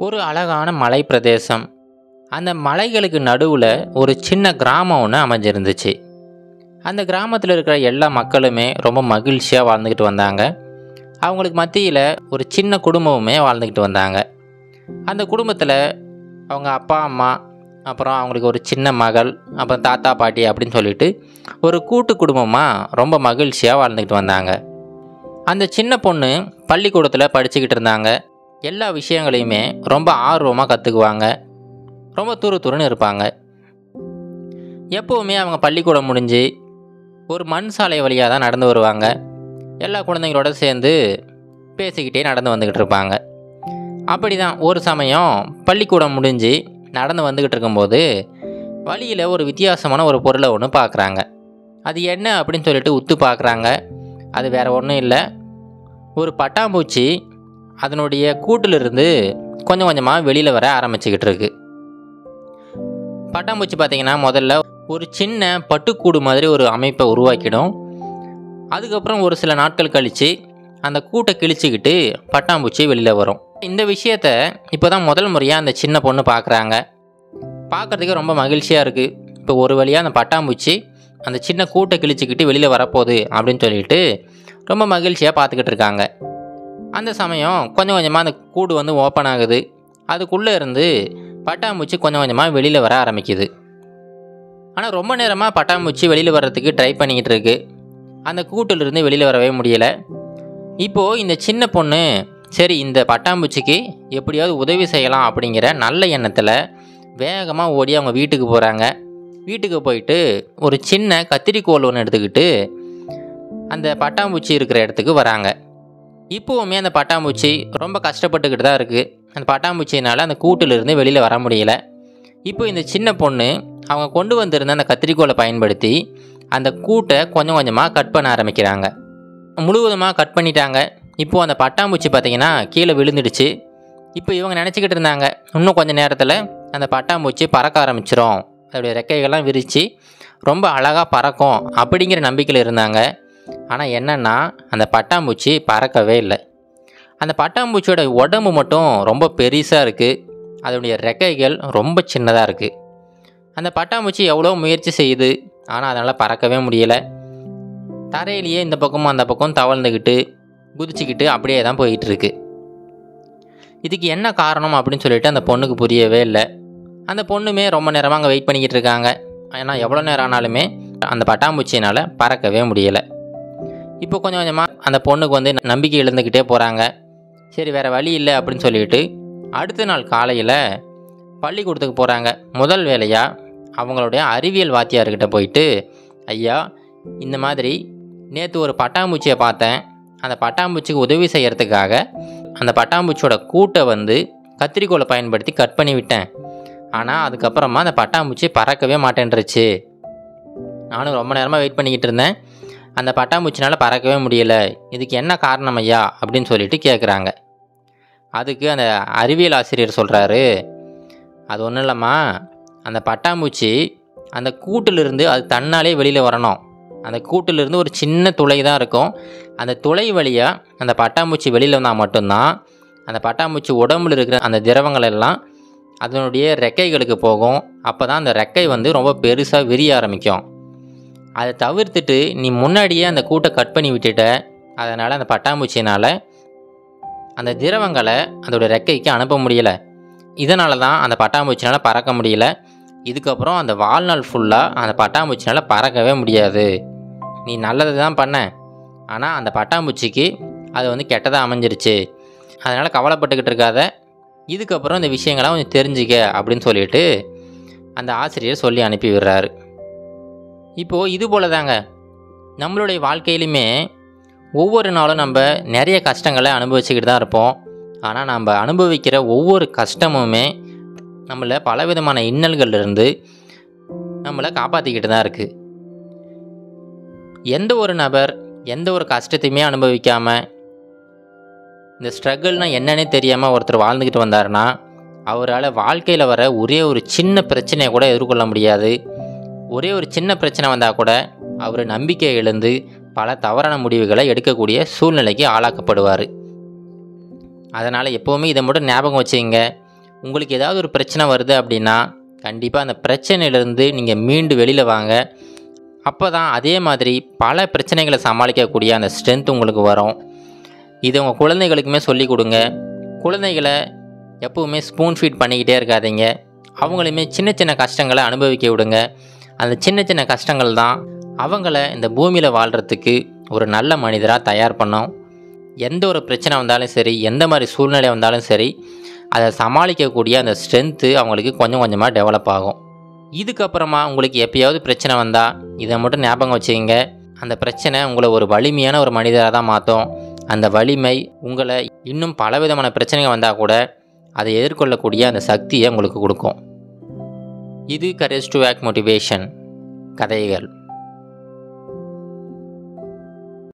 ஒரு அழகான மலை பிரதேசம் அந்த மலைகளுக்கு நடுவில் ஒரு சின்ன கிராமம் ஒன்று அமைஞ்சிருந்துச்சு அந்த கிராமத்தில் இருக்கிற எல்லா மக்களுமே ரொம்ப மகிழ்ச்சியாக வாழ்ந்துக்கிட்டு வந்தாங்க அவங்களுக்கு மத்தியில் ஒரு சின்ன குடும்பமுமே வாழ்ந்துக்கிட்டு வந்தாங்க அந்த குடும்பத்தில் அவங்க அப்பா அம்மா அப்புறம் அவங்களுக்கு ஒரு சின்ன மகள் அப்புறம் தாத்தா பாட்டி அப்படின்னு சொல்லிட்டு ஒரு கூட்டு குடும்பமாக ரொம்ப மகிழ்ச்சியாக வாழ்ந்துக்கிட்டு வந்தாங்க அந்த சின்ன பொண்ணு பள்ளிக்கூடத்தில் படிச்சுக்கிட்டு இருந்தாங்க எல்லா விஷயங்களையுமே ரொம்ப ஆர்வமாக கற்றுக்குவாங்க ரொம்ப துரு துருன்னு இருப்பாங்க எப்போவுமே அவங்க பள்ளிக்கூடம் முடிஞ்சு ஒரு மண் சாலை வழியாக தான் நடந்து வருவாங்க எல்லா குழந்தைங்களோட சேர்ந்து பேசிக்கிட்டே நடந்து வந்துக்கிட்டு இருப்பாங்க அப்படி தான் ஒரு சமயம் பள்ளிக்கூடம் முடிஞ்சு நடந்து வந்துக்கிட்டு இருக்கும்போது வழியில் ஒரு வித்தியாசமான ஒரு பொருளை ஒன்று பார்க்குறாங்க அது என்ன அப்படின்னு சொல்லிட்டு உத்து பார்க்குறாங்க அது வேறு ஒன்றும் இல்லை ஒரு பட்டாம்பூச்சி அதனுடைய கூட்டிலிருந்து கொஞ்சம் கொஞ்சமாக வெளியில் வர ஆரம்பிச்சுக்கிட்டு இருக்கு பட்டாம்பூச்சி பார்த்தீங்கன்னா முதல்ல ஒரு சின்ன பட்டுக்கூடு மாதிரி ஒரு அமைப்பை உருவாக்கிடும் அதுக்கப்புறம் ஒரு சில நாட்கள் கழித்து அந்த கூட்டை கிழிச்சிக்கிட்டு பட்டாம்பூச்சி வெளியில் வரும் இந்த விஷயத்த இப்போ தான் முதல் முறையாக அந்த சின்ன பொண்ணு பார்க்குறாங்க பார்க்குறதுக்கு ரொம்ப மகிழ்ச்சியாக இருக்குது இப்போ ஒரு வழியாக அந்த பட்டாம்பூச்சி அந்த சின்ன கூட்டை கிழிச்சிக்கிட்டு வெளியில் வரப்போகுது அப்படின்னு சொல்லிட்டு ரொம்ப மகிழ்ச்சியாக பார்த்துக்கிட்டு இருக்காங்க அந்த சமயம் கொஞ்சம் கொஞ்சமாக அந்த கூடு வந்து ஓப்பன் ஆகுது அதுக்குள்ளே இருந்து பட்டாம்பூச்சி கொஞ்சம் கொஞ்சமாக வெளியில் வர ஆரம்பிக்குது ஆனால் ரொம்ப நேரமாக பட்டாம்பூச்சி வெளியில் வர்றதுக்கு ட்ரை பண்ணிக்கிட்டு இருக்கு அந்த கூட்டிலிருந்து வெளியில் வரவே முடியலை இப்போது இந்த சின்ன பொண்ணு சரி இந்த பட்டாம்பூச்சிக்கு எப்படியாவது உதவி செய்யலாம் அப்படிங்கிற நல்ல எண்ணத்தில் வேகமாக ஓடி அவங்க வீட்டுக்கு போகிறாங்க வீட்டுக்கு போயிட்டு ஒரு சின்ன கத்திரிக்கோல் ஒன்று எடுத்துக்கிட்டு அந்த பட்டாம்பூச்சி இருக்கிற இடத்துக்கு வராங்க இப்போவுமே அந்த பட்டாம்பூச்சி ரொம்ப கஷ்டப்பட்டுக்கிட்டு தான் இருக்குது அந்த பட்டாம்பூச்சினால் அந்த கூட்டிலிருந்து வெளியில் வர முடியல இப்போ இந்த சின்ன பொண்ணு அவங்க கொண்டு வந்திருந்த அந்த கத்திரிக்கோலை பயன்படுத்தி அந்த கூட்டை கொஞ்சம் கொஞ்சமாக கட் பண்ண ஆரம்பிக்கிறாங்க முழுவதுமாக கட் பண்ணிட்டாங்க இப்போது அந்த பட்டாம்பூச்சி பார்த்திங்கன்னா கீழே விழுந்துடுச்சு இப்போ இவங்க நினச்சிக்கிட்டு இருந்தாங்க இன்னும் கொஞ்சம் நேரத்தில் அந்த பட்டாம்பூச்சி பறக்க ஆரம்பிச்சிரும் அதோடைய ரெக்கைகள்லாம் விரித்து ரொம்ப அழகாக பறக்கும் அப்படிங்கிற நம்பிக்கையில் இருந்தாங்க ஆனால் என்னென்னா அந்த பட்டாம்பூச்சி பறக்கவே இல்லை அந்த பட்டாம்பூச்சியோட உடம்பு மட்டும் ரொம்ப பெருசாக இருக்குது அதனுடைய ரெக்கைகள் ரொம்ப சின்னதாக இருக்குது அந்த பட்டாம்பூச்சி எவ்வளோ முயற்சி செய்யுது ஆனால் அதனால் பறக்கவே முடியலை தரையிலேயே இந்த பக்கமும் அந்த பக்கம் தவழ்ந்துக்கிட்டு குதிச்சுக்கிட்டு அப்படியே தான் போயிட்டுருக்கு இதுக்கு என்ன காரணம் அப்படின்னு சொல்லிட்டு அந்த பொண்ணுக்கு புரியவே இல்லை அந்த பொண்ணுமே ரொம்ப நேரமாக அங்கே வெயிட் பண்ணிக்கிட்டு இருக்காங்க ஏன்னா எவ்வளோ நேரம் ஆனாலுமே அந்த பட்டாம்பூச்சினால் பறக்கவே முடியலை இப்போ கொஞ்சம் கொஞ்சமாக அந்த பொண்ணுக்கு வந்து நம்பிக்கை இழந்துக்கிட்டே போகிறாங்க சரி வேறு வழி இல்லை அப்படின்னு சொல்லிட்டு அடுத்த நாள் காலையில் பள்ளிக்கூடத்துக்கு போகிறாங்க முதல் வேலையாக அவங்களுடைய அறிவியல் வாத்தியார்கிட்ட போயிட்டு ஐயா இந்த மாதிரி நேற்று ஒரு பட்டாம்பூச்சியை பார்த்தேன் அந்த பட்டாம்பூச்சிக்கு உதவி செய்கிறதுக்காக அந்த பட்டாம்பூச்சியோட கூட்டை வந்து கத்திரிக்கோலை பயன்படுத்தி கட் பண்ணி விட்டேன் ஆனால் அதுக்கப்புறமா அந்த பட்டாம்பூச்சி பறக்கவே மாட்டேன்ருச்சு நானும் ரொம்ப நேரமாக வெயிட் பண்ணிக்கிட்டு இருந்தேன் அந்த பட்டாம்பூச்சினால் பறக்கவே முடியல இதுக்கு என்ன காரணம் ஐயா அப்படின்னு சொல்லிட்டு கேட்குறாங்க அதுக்கு அந்த அறிவியல் ஆசிரியர் சொல்கிறாரு அது ஒன்றும் இல்லைம்மா அந்த பட்டாம்பூச்சி அந்த கூட்டிலிருந்து அது தன்னாலே வெளியில் வரணும் அந்த கூட்டிலிருந்து ஒரு சின்ன துளை தான் இருக்கும் அந்த துளை வழியாக அந்த பட்டாம்பூச்சி வெளியில் வந்தால் மட்டும்தான் அந்த பட்டாம்பூச்சி உடம்புல இருக்கிற அந்த திரவங்கள் எல்லாம் அதனுடைய ரெக்கைகளுக்கு போகும் அப்போ தான் அந்த ரெக்கை வந்து ரொம்ப பெருசாக விரிய ஆரம்பிக்கும் அதை தவிர்த்துட்டு நீ முன்னாடியே அந்த கூட்டை கட் பண்ணி விட்டுட்ட அதனால் அந்த பட்டாம்பூச்சினால் அந்த திரவங்களை அதோட ரெக்கைக்கு அனுப்ப முடியலை இதனால தான் அந்த பட்டாம்பூச்சினால் பறக்க முடியல இதுக்கப்புறம் அந்த வாழ்நாள் ஃபுல்லாக அந்த பட்டாம்பூச்சினால் பறக்கவே முடியாது நீ நல்லது தான் பண்ண ஆனால் அந்த பட்டாம்பூச்சிக்கு அது வந்து கெட்டதாக அமைஞ்சிருச்சு அதனால் கவலைப்பட்டுக்கிட்டு இருக்காத இதுக்கப்புறம் இந்த விஷயங்கள்லாம் கொஞ்சம் தெரிஞ்சுக்க அப்படின்னு சொல்லிட்டு அந்த ஆசிரியர் சொல்லி அனுப்பி விடுறாரு இப்போது இது போல தாங்க நம்மளுடைய வாழ்க்கையிலுமே ஒவ்வொரு நாளும் நம்ம நிறைய கஷ்டங்களை அனுபவிச்சுக்கிட்டு தான் இருப்போம் ஆனால் நம்ம அனுபவிக்கிற ஒவ்வொரு கஷ்டமுமே நம்மளை பலவிதமான இன்னல்கள்லேருந்து நம்மளை காப்பாற்றிக்கிட்டு தான் இருக்குது எந்த ஒரு நபர் எந்த ஒரு கஷ்டத்தையுமே அனுபவிக்காமல் இந்த ஸ்ட்ரகிள்னால் என்னன்னே தெரியாமல் ஒருத்தர் வாழ்ந்துக்கிட்டு வந்தாருன்னா அவரால் வாழ்க்கையில் வர ஒரே ஒரு சின்ன பிரச்சனையை கூட எதிர்கொள்ள முடியாது ஒரே ஒரு சின்ன பிரச்சனை வந்தால் கூட அவர் நம்பிக்கை இழந்து பல தவறான முடிவுகளை எடுக்கக்கூடிய சூழ்நிலைக்கு ஆளாக்கப்படுவார் அதனால் எப்போவுமே இதை மட்டும் ஞாபகம் வச்சுங்க உங்களுக்கு ஏதாவது ஒரு பிரச்சனை வருது அப்படின்னா கண்டிப்பாக அந்த பிரச்சனையிலேருந்து நீங்கள் மீண்டு வெளியில் வாங்க அப்போ தான் அதே மாதிரி பல பிரச்சனைகளை சமாளிக்கக்கூடிய அந்த ஸ்ட்ரென்த் உங்களுக்கு வரும் இது உங்கள் குழந்தைகளுக்குமே சொல்லிக் கொடுங்க குழந்தைகளை எப்பவுமே ஸ்பூன் ஃபீட் பண்ணிக்கிட்டே இருக்காதீங்க அவங்களையுமே சின்ன சின்ன கஷ்டங்களை அனுபவிக்க விடுங்க அந்த சின்ன சின்ன கஷ்டங்கள் தான் அவங்கள இந்த பூமியில் வாழ்கிறதுக்கு ஒரு நல்ல மனிதராக தயார் பண்ணும் எந்த ஒரு பிரச்சனை வந்தாலும் சரி எந்த மாதிரி சூழ்நிலை வந்தாலும் சரி அதை சமாளிக்கக்கூடிய அந்த ஸ்ட்ரென்த்து அவங்களுக்கு கொஞ்சம் கொஞ்சமாக டெவலப் ஆகும் இதுக்கப்புறமா உங்களுக்கு எப்பயாவது பிரச்சனை வந்தால் இதை மட்டும் ஞாபகம் வச்சுக்கோங்க அந்த பிரச்சனை உங்களை ஒரு வலிமையான ஒரு மனிதராக தான் மாற்றும் அந்த வலிமை உங்களை இன்னும் பலவிதமான பிரச்சனைகள் வந்தால் கூட அதை எதிர்கொள்ளக்கூடிய அந்த சக்தியை உங்களுக்கு கொடுக்கும் இது கரேஜ் டு ஆக் மோட்டிவேஷன் கதைகள்